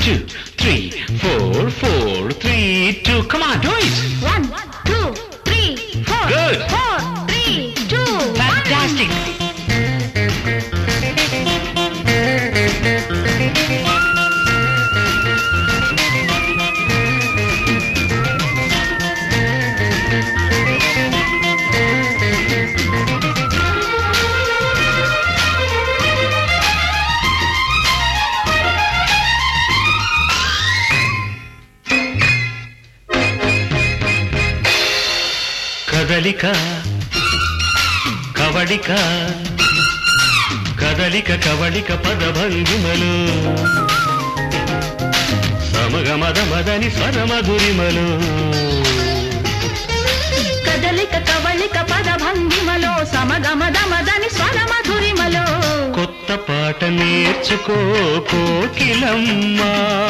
two, three, four, four, three, two. Come on, do it. One, two, three, four. Good. Four, three, two, one. Fantastic. కదలిక కవళిక కదలిక కవళిక పదభంగిమలు సమగమద మదని స్వరమధురిమలు కదలిక కవళిక పద భంగిమలో సమగమదమదని స్వర మధురిమలో కొత్త పాట నేర్చుకో కోకిలమ్మ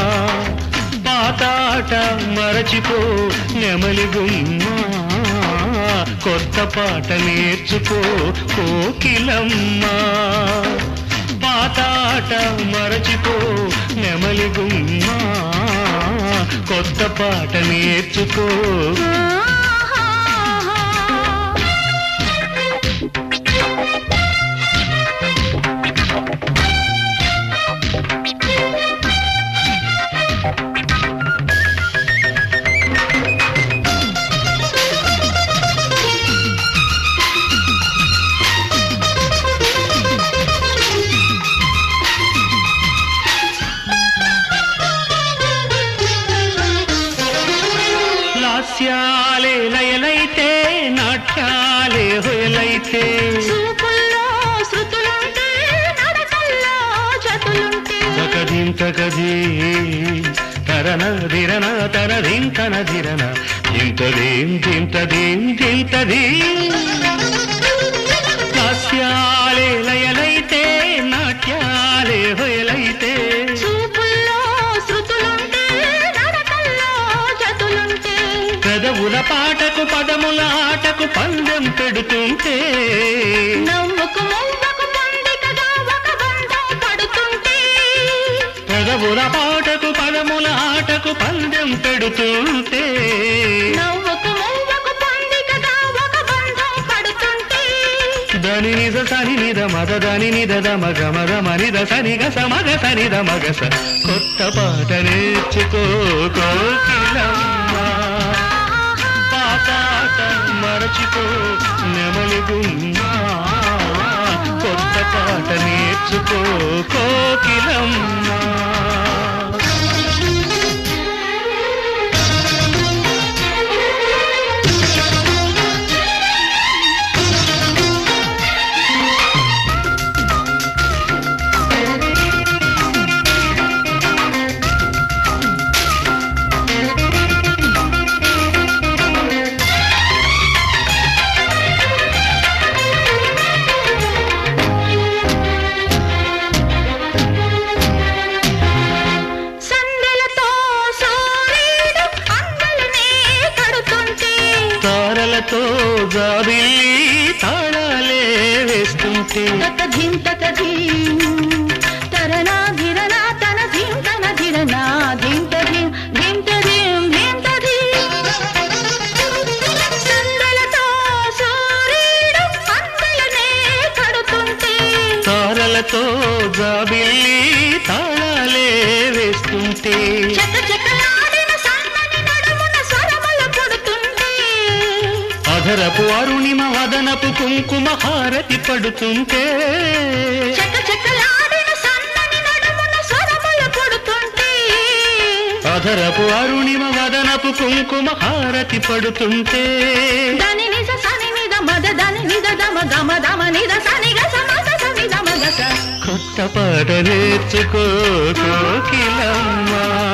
పాతాట మరచిపో నెమలి గుమ్మ కొత్త పాట నేర్చుకో కోకిలమ్మ పాతాట మరచిపో నెమలి గుమ్మ కొత్త పాట నేర్చుకో లాస్యాలే లయలైతే నాట్యాలే హొయలైతే చూపుల్లో శృతులుంటే నడకల్లో జతులుంటే తకదిం తకది తరన ధిరన తరదిం తన ధిరన దింతదీం దింతదీం దింతదీ లాస్యాలే లయలైతే నాట్యాలే హొయలైతే చూపుల్లో శృతులుంటే నడకల్లో జతులుంటే పెదవుల పాటకు పదముల ఆటకు పందెం పెడుతుంటే నవ్వుకు మువ్వకు పొందికగా ఒక బంధం పడుతుంటే పెదవుల పాటకు పదముల ఆటకు పందెం పెడుతుంటే నవ్వుకు మువ్వకు పొందికగా ఒక బంధం పడుతుంటే దని నిజ సని నిద మద దని నిద దమ గమ గమ నిద సని గస మగ సని ద మగస కొత్త పాట నేర్చుకో కోకిలమ్మ పాతాట మరచిపో నెమలి గుమ్మ కొత్త పాట నేర్చుకో కోకిలమ్మ సందెలతో సూర్యుడు అందలనే కడుతుంటే తారలతో జాబిల్లి తాళాలే వేస్తుంటే తక ధిం తక ధిం తరనా ధిరనా తన ధిం తన ధిరనా ధిం త ధిం ధిం త ధిం ధిం త ధిం సందెలతో సూర్యుడు అందలనే కడుతుంటే తారలతో జాబిల్లి తాళాలే వేస్తుంటే చక చకలాడిన సన్నని నడుమున స్వరముల పడుతుంటే అధరపు అరుణిమ వదనపు కుంకుమ హారతి పడుతుంటే చక చకలాడిన సన్నని నడుమున స్వరముల పడుతుంటే అధరపు అరుణిమ వదనపు కుంకుమ హారతి పడుతుంటే దాని నిజ సని నిద మద దాని నిద దమ గమ దమ నిద సని గ సమ గ సని దమ గ స కొత్త పాట నేర్చుకో కోకిలమ్మ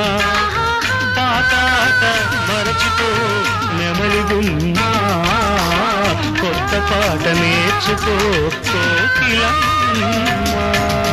పాతాట మరచిపో నెమలి గుమ్మ కొత్త పాట నేర్చుకో కోకిలమ్మ